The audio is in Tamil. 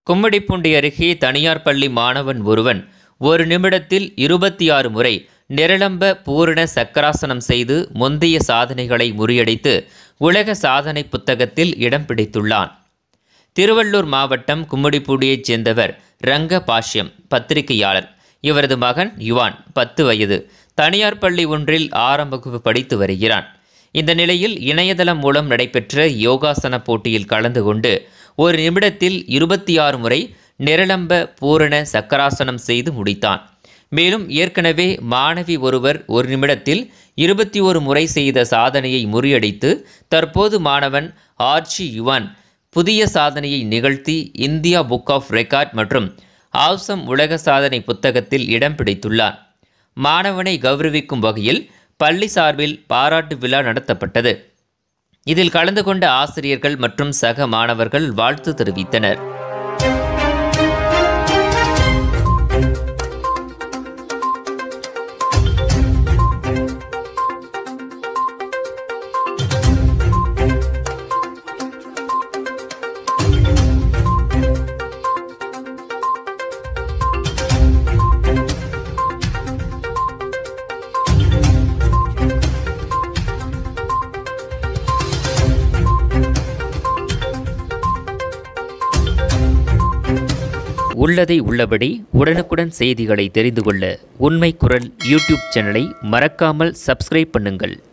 கும்மிடிப்பூண்டி அருகே தனியார் பள்ளி மாணவன் ஒருவன் ஒரு நிமிடத்தில் இருபத்தி ஆறு முறை நிரலம்ப பூரண சக்கராசனம் செய்து முந்தைய சாதனைகளை முறியடித்து உலக சாதனை புத்தகத்தில் இடம் பிடித்துள்ளான் திருவள்ளூர் மாவட்டம் கும்மிடிப்பூடியைச் சேர்ந்தவர் ரங்க பாஷ்யம் பத்திரிகையாளர் இவரது மகன் யுவான் பத்து வயது தனியார் பள்ளி ஒன்றில் ஆறாம் வகுப்பு படித்து வருகிறான் இந்த நிலையில் இணையதளம் மூலம் நடைபெற்ற யோகாசன போட்டியில் கலந்து கொண்டு ஒரு நிமிடத்தில் இருபத்தி ஆறு முறை நிரலம்ப பூரண சக்கராசனம் செய்து முடித்தான் மேலும் ஏற்கனவே மாணவி ஒருவர் ஒரு நிமிடத்தில் இருபத்தி ஒரு முறை செய்த சாதனையை முறியடித்து தற்போது மாணவன் ஆர்ச்சி யுவான் புதிய சாதனையை நிகழ்த்தி இந்தியா புக் ஆஃப் ரெக்கார்ட் மற்றும் ஆவ்சம் உலக சாதனை புத்தகத்தில் இடம் பிடித்துள்ளார் மாணவனை கௌரவிக்கும் வகையில் பள்ளி சார்பில் பாராட்டு விழா நடத்தப்பட்டது இதில் கலந்து கொண்ட ஆசிரியர்கள் மற்றும் சக மாணவர்கள் வாழ்த்து தெரிவித்தனர் உள்ளதை உள்ளபடி உடனுக்குடன் செய்திகளை தெரிந்து கொள்ள உண்மை குரல் யூடியூப் சேனலை மறக்காமல் சப்ஸ்கிரைப் பண்ணுங்கள்